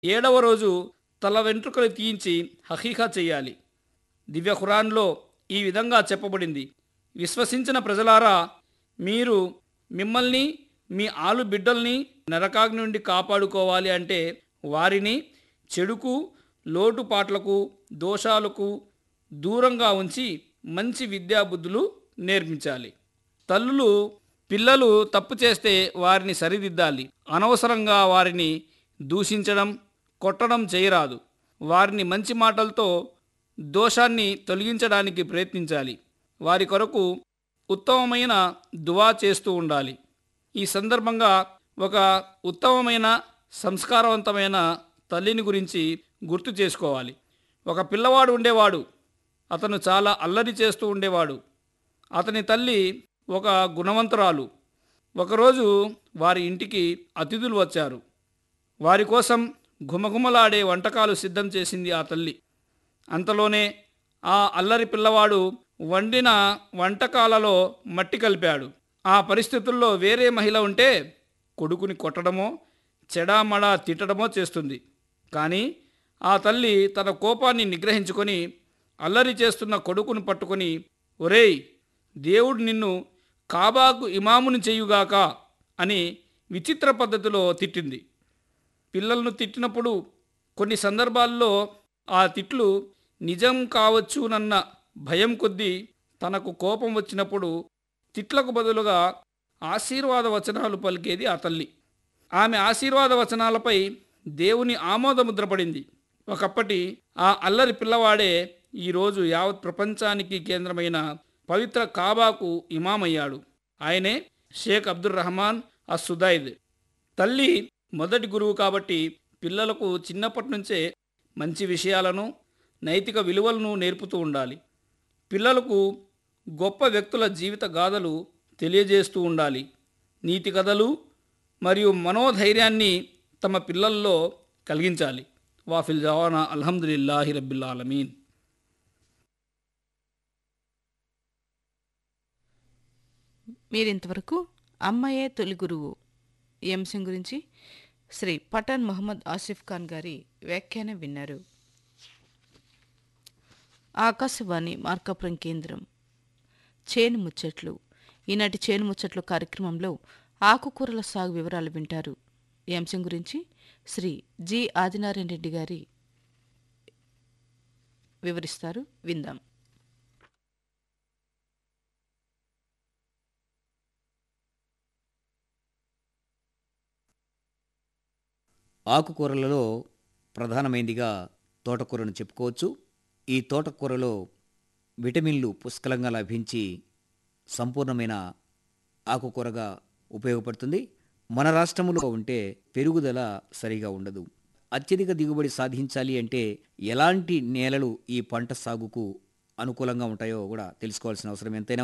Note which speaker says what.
Speaker 1: ఏడవ రోజు తల వెంట్రుకలు తీయించి హకీకా చేయాలి దివ్య ఖురాన్లో ఈ విధంగా చెప్పబడింది విశ్వసించిన ప్రజలారా మీరు మిమ్మల్ని మీ ఆలు బిడ్డల్ని నరకాగ్ని నుండి కాపాడుకోవాలి అంటే వారిని చెడుకు లోటుపాట్లకు దోషాలకు దూరంగా ఉంచి మంచి విద్యాబుద్ధులు నేర్పించాలి తల్లులు పిల్లలు తప్పు చేస్తే వారిని సరిదిద్దాలి అనవసరంగా వారిని దూషించడం కొట్టడం చేయరాదు వారిని మంచి మాటలతో దోషాన్ని తొలగించడానికి ప్రయత్నించాలి వారి కొరకు ఉత్తమమైన దువా చేస్తూ ఉండాలి ఈ సందర్భంగా ఒక ఉత్తమమైన సంస్కారవంతమైన తల్లిని గురించి గుర్తు చేసుకోవాలి ఒక పిల్లవాడు ఉండేవాడు అతను చాలా అల్లరి చేస్తూ ఉండేవాడు అతని తల్లి ఒక గుణవంతురాలు ఒకరోజు వారి ఇంటికి అతిథులు వచ్చారు వారి కోసం ఘుమఘుమలాడే వంటకాలు సిద్ధం చేసింది ఆ తల్లి అంతలోనే ఆ అల్లరి పిల్లవాడు వండిన వంటకాలలో మట్టి కలిపాడు ఆ పరిస్థితుల్లో వేరే మహిళ ఉంటే కొడుకుని కొట్టడమో చెడామడా తిట్టడమో చేస్తుంది కానీ ఆ తల్లి తన కోపాన్ని నిగ్రహించుకొని అల్లరి చేస్తున్న కొడుకును పట్టుకొని ఒరేయ్ దేవుడు నిన్ను కాబాకు ఇమాముని చేయుగాక అని విచిత్ర పద్ధతిలో తిట్టింది పిల్లలను తిట్టినప్పుడు కొన్ని సందర్భాల్లో ఆ తిట్లు నిజం కావచ్చునన్న భయం కొద్దీ తనకు కోపం వచ్చినప్పుడు తిట్లకు బదులుగా ఆశీర్వాద వచనాలు పలికేది ఆ తల్లి ఆమె ఆశీర్వాద వచనాలపై దేవుని ఆమోదముద్ర పడింది ఒకప్పటి ఆ అల్లరి పిల్లవాడే ఈరోజు యావత్ ప్రపంచానికి కేంద్రమైన పవిత్ర కాబాకు ఇమామయ్యాడు ఆయనే షేక్ అబ్దుల్ రహమాన్ అస్సుదైద్ తల్లి మొదటి గురువు కాబట్టి పిల్లలకు చిన్నప్పటి నుంచే మంచి విషయాలను నైతిక విలువలను నేర్పుతూ ఉండాలి పిల్లలకు గొప్ప వ్యక్తుల జీవిత గాథలు తెలియజేస్తూ ఉండాలి నీతి కథలు మరియు మనోధైర్యాన్ని తమ పిల్లల్లో కలిగించాలి వాఫిల్ జవానా అల్హమ్దులిల్లాహి రబ్బిల్ ఆలమీన్
Speaker 2: మీరింతవరకు అమ్మయే తొలి గురువు ఈ అంశం గురించి శ్రీ పఠాన్ మొహమ్మద్ ఆసిఫ్ ఖాన్ గారి వ్యాఖ్యానం విన్నారు ఆకాశవాణి మార్కాపురం కేంద్రం చేను ముచ్చట్లు ఈనాటి చేను ముచ్చట్లు కార్యక్రమంలో ఆకుకూరల సాగు వివరాలు వింటారు ఈ అంశం గురించి శ్రీ జి ఆదినారాయణ రెడ్డి గారి వివరిస్తారు విందాం
Speaker 3: ఆకుకూరలలో ప్రధానమైనదిగా తోటకూరను చెప్పుకోవచ్చు ఈ తోటకూరలో విటమిన్లు పుష్కలంగా లభించి సంపూర్ణమైన ఆకుకూరగా ఉపయోగపడుతుంది మన రాష్ట్రంలో ఉంటే పెరుగుదల సరిగా ఉండదు అత్యధిక దిగుబడి సాధించాలి అంటే ఎలాంటి నేలలు ఈ పంట సాగుకు అనుకూలంగా ఉంటాయో కూడా తెలుసుకోవాల్సిన అవసరం ఎంతైనా